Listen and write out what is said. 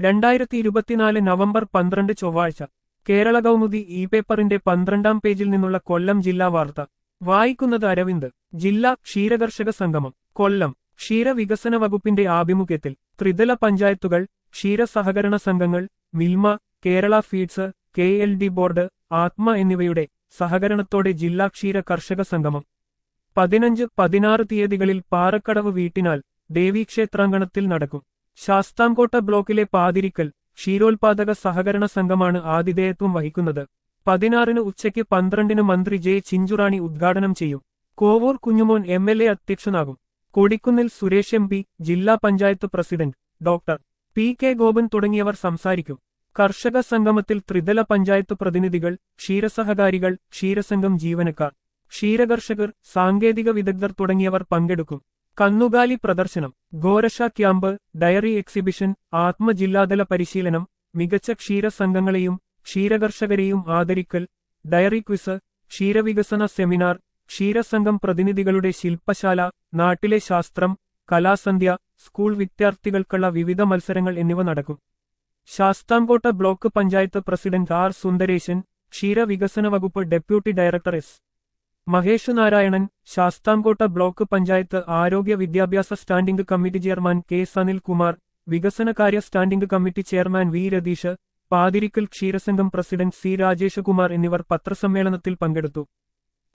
രണ്ടായിരത്തി ഇരുപത്തിനാല് നവംബർ പന്ത്രണ്ട് ചൊവ്വാഴ്ച കേരള കൗമുദി ഇ പേപ്പറിന്റെ പന്ത്രണ്ടാം പേജിൽ നിന്നുള്ള കൊല്ലം ജില്ലാ വാർത്ത വായിക്കുന്നത് അരവിന്ദ് ജില്ലാ ക്ഷീരകർഷക സംഗമം കൊല്ലം ക്ഷീരവികസന വകുപ്പിന്റെ ആഭിമുഖ്യത്തിൽ ത്രിതല പഞ്ചായത്തുകൾ ക്ഷീര സഹകരണ സംഘങ്ങൾ Milma Kerala feeds K L D board Atma എന്നിവയുടെ സഹകരണത്തോടെ ജില്ലാ ക്ഷീര കർഷക സംഗമം പതിനഞ്ച് പതിനാറ് തീയതികളിൽ പാറക്കടവ് വീട്ടിനാൽ ദേവീക്ഷേത്രാങ്കണത്തിൽ നടക്കും ശാസ്താംകോട്ട ബ്ലോക്കിലെ പാതിരിക്കൽ ക്ഷീരോത്പാദക സഹകരണ സംഘമാണ് ആതിഥേയത്വം വഹിക്കുന്നത് പതിനാറിന് ഉച്ചയ്ക്ക് പന്ത്രണ്ടിന് മന്ത്രി ജെ ചിഞ്ചുറാണി ഉദ്ഘാടനം ചെയ്യും Kovoor Kunjumon M L A അധ്യക്ഷനാകും കൊടിക്കുന്നിൽ സുരേഷ് എം പി ജില്ലാ panchayat president doctor P K Gopan തുടങ്ങിയവർ സംസാരിക്കും കർഷക സംഗമത്തിൽ ത്രിതല പഞ്ചായത്ത് പ്രതിനിധികൾ ക്ഷീരസഹകാരികൾ ക്ഷീരസംഘം ജീവനക്കാർ ക്ഷീരകർഷകർ സാങ്കേതിക വിദഗ്ധർ തുടങ്ങിയവർ പങ്കെടുക്കും കന്നുകാലി പ്രദർശനം ഗോരഷ ക്യാമ്പ് ഡയറി എക്സിബിഷൻ ആത്മജില്ലാതല പരിശീലനം മികച്ച ക്ഷീരസംഘങ്ങളെയും ക്ഷീരകർഷകരെയും ആദരിക്കൽ ഡയറി ക്വിസ് ക്ഷീരവികസന സെമിനാർ ക്ഷീരസംഘം പ്രതിനിധികളുടെ ശില്പശാല നാട്ടിലെ ശാസ്ത്രം കലാസന്ധ്യ സ്കൂൾ വിദ്യാർത്ഥികൾക്കുള്ള വിവിധ മത്സരങ്ങൾ എന്നിവ നടക്കും Sasthamkotta block panchayat president R Sundaresan ക്ഷീരവികസന വകുപ്പ് deputy director S Mahesh Narayanan Sasthamkotta block panchayat ആരോഗ്യ വിദ്യാഭ്യാസ standing committee chairman K Sanilkumar വികസനകാര്യ standing committee chairman V Ratheesh Pathirikkal ക്ഷീരസംഘം പ്രസിഡന്റ് സി രാജേഷകുമാർ എന്നിവർ പത്രസമ്മേളനത്തിൽ പങ്കെടുത്തു